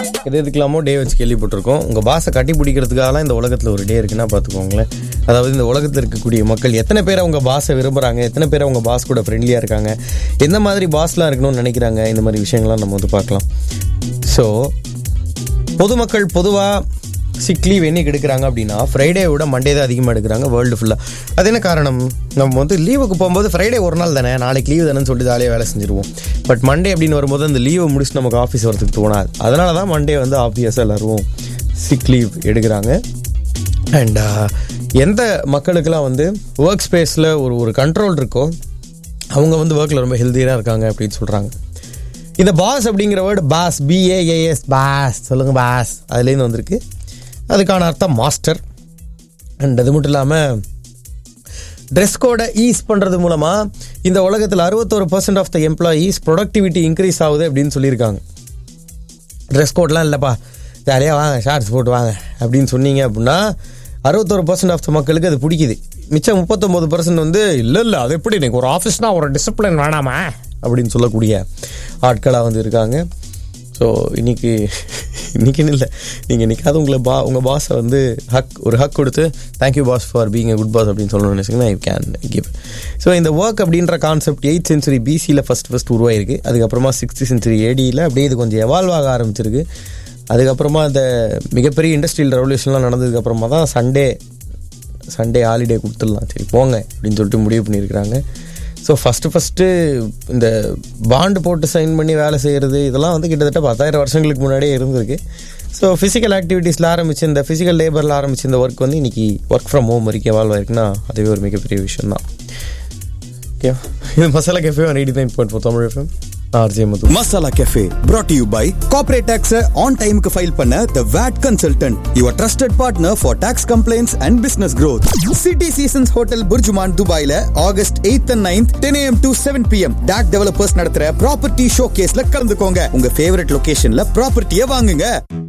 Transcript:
எது எதுக்கெல்லாமோ டே வச்சு கேள்விப்பட்டிருக்கோம் உங்கள் பாஸை கட்டி பிடிக்கிறதுக்காகலாம் இந்த உலகத்தில் ஒரு டே இருக்குன்னா பார்த்துக்கோங்களேன் அதாவது இந்த உலகத்தில் இருக்கக்கூடிய மக்கள் எத்தனை பேர் அவங்க பாஸை விரும்புகிறாங்க எத்தனை பேர் அவங்க பாஸ் கூட ஃப்ரெண்ட்லியாக இருக்காங்க எந்த மாதிரி பாஸ்லாம் இருக்கணும்னு நினைக்கிறாங்க இந்த மாதிரி விஷயங்கள்லாம் நம்ம வந்து பார்க்கலாம் ஸோ பொதுமக்கள் பொதுவாக சிக் லீவ் என்னைக்கு எடுக்கிறாங்க அப்படின்னா ஃப்ரைடே விட மண்டே தான் அதிகமாக எடுக்கிறாங்க வேர்ல்டு ஃபுல்லாக அது என்ன காரணம் நம்ம வந்து லீவுக்கு போகும்போது ஃப்ரைடே ஒரு நாள் தானே நாளைக்கு லீவு தானேன்னு சொல்லிட்டு ஜாலியாக வேலை செஞ்சுருவோம் பட் மண்டே அப்படின்னு வரும்போது அந்த லீவை முடிச்சு நமக்கு ஆஃபீஸ் வரதுக்கு தோணாது அதனால தான் மண்டே வந்து ஆப்வியஸாக எல்லாரும் சிக் லீவ் எடுக்கிறாங்க அண்ட் எந்த மக்களுக்கெல்லாம் வந்து ஒர்க் ஸ்பேஸில் ஒரு ஒரு கண்ட்ரோல் இருக்கோ அவங்க வந்து ஒர்க்கில் ரொம்ப ஹெல்த்தியாக இருக்காங்க அப்படின்னு சொல்கிறாங்க இந்த பாஸ் அப்படிங்கிற வேர்டு பாஸ் பிஏஏஎஸ் பாஸ் சொல்லுங்கள் பாஸ் அதுலேருந்து வந்திருக்கு அதுக்கான அர்த்தம் மாஸ்டர் அண்ட் அது மட்டும் இல்லாமல் ட்ரெஸ் கோடை ஈஸ் பண்ணுறது மூலமாக இந்த உலகத்தில் அறுபத்தோரு percent of the employees productivity increase ஆகுது அப்படின்னு சொல்லியிருக்காங்க ட்ரெஸ் கோட்லாம் இல்லைப்பா ஜாலியாக வாங்க ஷார்ட்ஸ் போட்டு வாங்க அப்படின்னு சொன்னீங்க அப்படின்னா அறுபத்தோரு பர்சன்ட் ஆஃப் த மக்களுக்கு அது பிடிக்குது மிச்சம் முப்பத்தொம்போது பர்சன்ட் வந்து இல்லை இல்லை அது எப்படி எனக்கு ஒரு ஆஃபீஸ்னா ஒரு டிசிப்ளின் வேணாமா அப்படின்னு சொல்லக்கூடிய ஆட்களாக வந்து இருக்காங்க ஸோ இன்னைக்கு இன்னைக்குன்னு இல்லை நீங்கள் என்னைக்காவது உங்களை பா உங்கள் பாஸை வந்து ஹக் ஒரு ஹக் கொடுத்து thank you boss for being a good boss அப்படின்னு சொல்லணும்னு நினச்சிங்கன்னா ஐ கேன் கிவ் ஸோ இந்த ஒர்க் அப்படின்ற கான்செப்ட் எயிட் சென்ச்சுரி பிசியில் ஃபஸ்ட் ஃபஸ்ட் உருவாயிருக்கு அதுக்கப்புறமா சிக்ஸ்த் சென்ச்சுரி ஏடியில் அப்படியே இது கொஞ்சம் எவால்வ் ஆக ஆரம்பிச்சிருக்கு அதுக்கப்புறமா இந்த மிகப்பெரிய இண்டஸ்ட்ரியல் ரெவல்யூஷன்லாம் நடந்ததுக்கப்புறமா தான் சண்டே சண்டே ஹாலிடே கொடுத்துடலாம் சரி போங்க அப்படின்னு சொல்லிட்டு முடிவு பண்ணியிருக்கிறாங்க ஸோ ஃபஸ்ட்டு ஃபஸ்ட்டு இந்த பாண்டு போட்டு சைன் பண்ணி வேலை செய்கிறது இதெல்லாம் வந்து கிட்டத்தட்ட பத்தாயிரம் வருஷங்களுக்கு முன்னாடியே இருந்திருக்கு ஸோ ஃபிசிக்கல் ஆக்டிவிட்டீஸில் ஆரம்பிச்சு இந்த ஃபிசிக்கல் லேபரில் ஆரம்பிச்சு இந்த ஒர்க் வந்து இன்னைக்கு ஒர்க் ஃப்ரம் ஹோம் வரைக்கும் எவால்வ் ஆயிருக்குன்னா அதுவே ஒரு மிகப்பெரிய விஷயம் தான் ஓகே இது masala café eighty nine point four Tamil FM RJ Madhu masala café brought to you by corporate tax on டைமுக்கு ஃபைல் பண்ண the VAT consultant your trusted partner for tax complaints and business growth city seasons hotel BurJuman துபாயில August 8th and 9th 10 am to 7 pm DAC developers நடத்துற property ஷோகேஸ்ல கலந்துக்கோங்க உங்க favourite லொகேஷன்ல ப்ராப்பர்ட்டியை வாங்குங்க